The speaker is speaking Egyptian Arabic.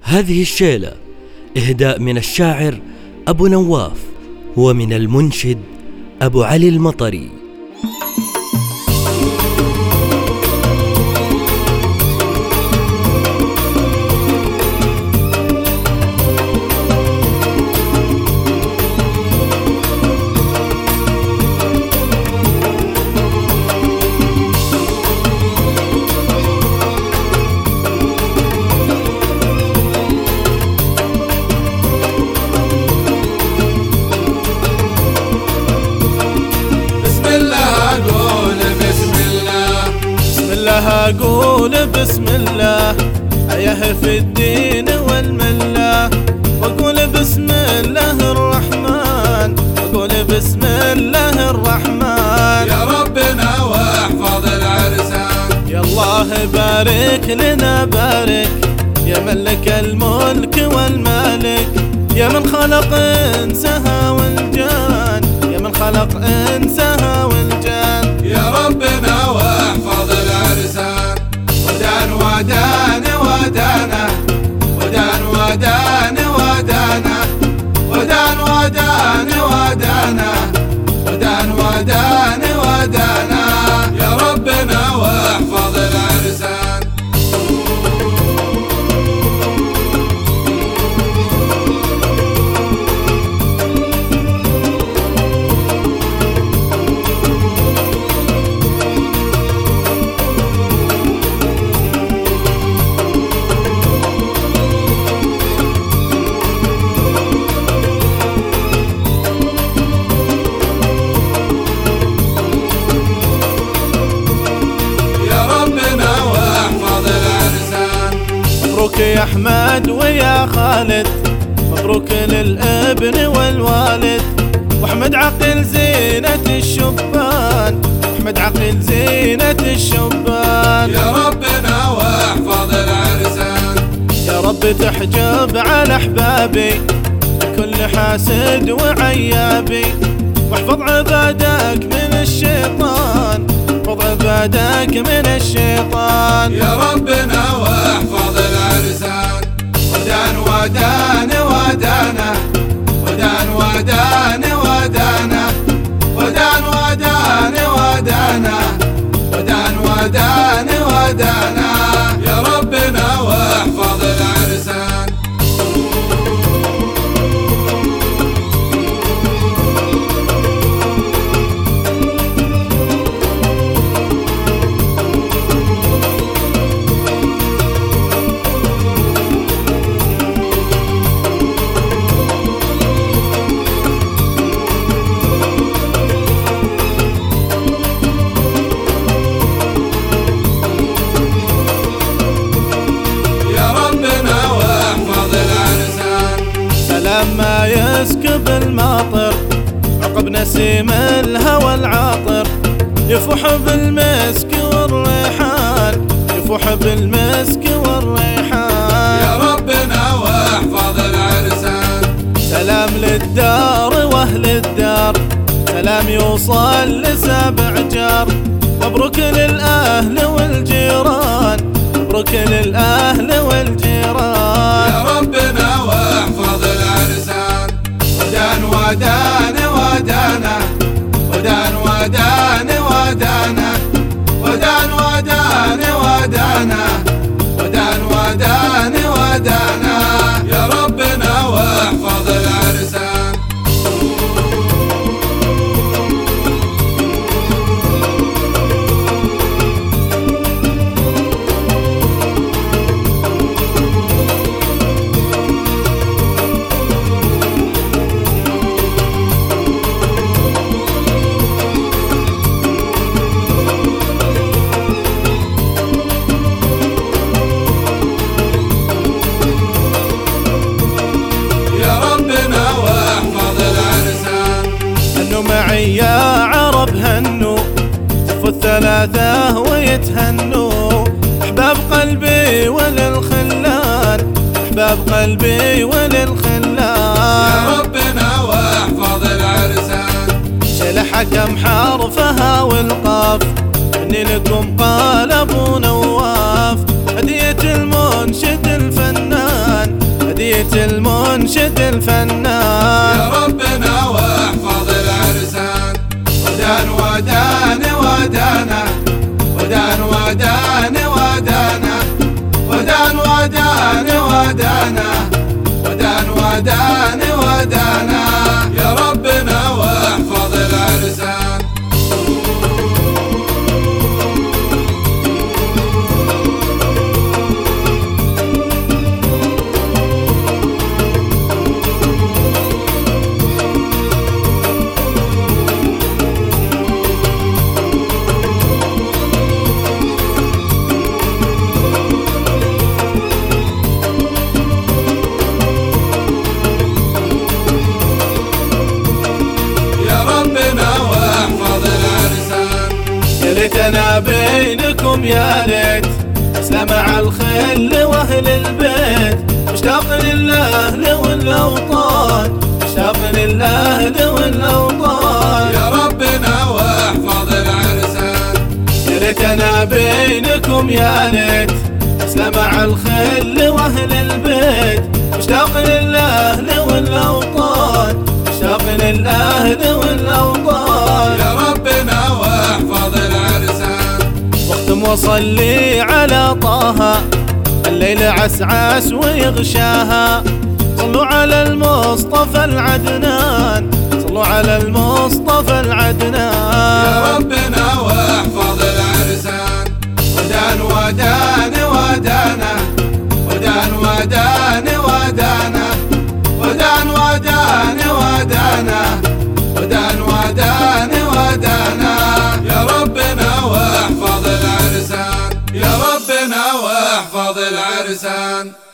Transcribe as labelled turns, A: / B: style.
A: هذه الشيلة إهداء من الشاعر أبو نواف ومن المنشد أبو علي المطري
B: بسم الله أقول بسم الله
C: بسم الله اقول بسم الله ايه في الدين والمله واقول بسم الله الرحمن واقول بسم الله الرحمن
B: يا ربنا واحفظ العرسان
C: يا الله بارك لنا بارك يا ملك الملك والمالك يا من خلق انسها والجان يا من خلق انسها والجان
B: يا ربنا واحفظ العرسان ودان ودان ودانا ودان ودان ودانا ودان ودان ودانا ودان ودان ودانا يا ربنا واحفظ العرسان يا ربنا واحفظ العرسان
C: مبروك يا احمد ويا خالد مبروك للابن والوالد واحمد عقل زينة الشبان احمد عقل زينة الشبان
B: يا ربنا واحفظ العرسان
C: يا رب تحجب على احبابي كل حاسد وعيابي واحفظ عبادك من الشيطان احفظ عبادك من الشيطان
B: يا ربنا واحفظ العرسان ودان ودان ودانا ودان ودان ودانا ودان ودان ودانا ودان ودان ودانا يا ربنا واحفظ العرسان يا ربنا واحفظ العرسان
C: سلام ما يسكب الماطر عقب نسيم الهوى العاطر يفوح بالمسك والريحان يفوح بالمسك
B: يا
C: والريحان
B: ربنا واحفظ العرسان
C: سلام للدار واهل الدار سلام يوصل لسبع جار مبروك للاهل والجيران مبروك للاهل والجيران
B: يا ربنا واحفظ العرسان ودان ودان ودانا ودان ودان ودانا ودان ودان ودانا ودان ودان ودانا يا ربنا واحفظ العرسان يا ربنا واحفظ العرسان
C: هنوا معي يا عرب هنوا صفوا الثلاثة ويتهنوا أحباب قلبي وللخلان أحباب قلبي
B: يا
C: وللخلان
B: ربنا واحفظ العرسان
C: شل حكم حرفها والقاف إني لكم قال أبو نواف هدية المنشد الفنان بيت المنشد الفنان
B: يا ربنا واحفظ العرسان ودان ودان ودانا ودان ودان ودانا ودان ودان ودانا ودان ودان ودانا يا ربنا واحفظ العرسان يا ربنا واحفظ العرسان
C: يا ليتنا بينكم يا ليت سمع الخل واهل البيت مشتاق للاهل والاوطان مشتاق للاهل والاوطان
B: يا ربنا واحفظ العرسان
C: يا ليتنا بينكم يا ليت سمع الخل واهل البيت مشتاق للاهل والاوطان مشتاق للاهل والاوطان
B: يا ربنا واحفظ العرسان
C: واختم وصلي على طه الليل عسعس ويغشاها صلوا على المصطفى العدنان صلوا على المصطفى
B: يا
C: العدنان
B: ربنا واحفظ العرسان ودان ودان ودانا ودان ودان ودانا ودان ودان ودانا ودان ودان ودانا يا ربنا واحفظ العرسان يا ربنا واحفظ العرسان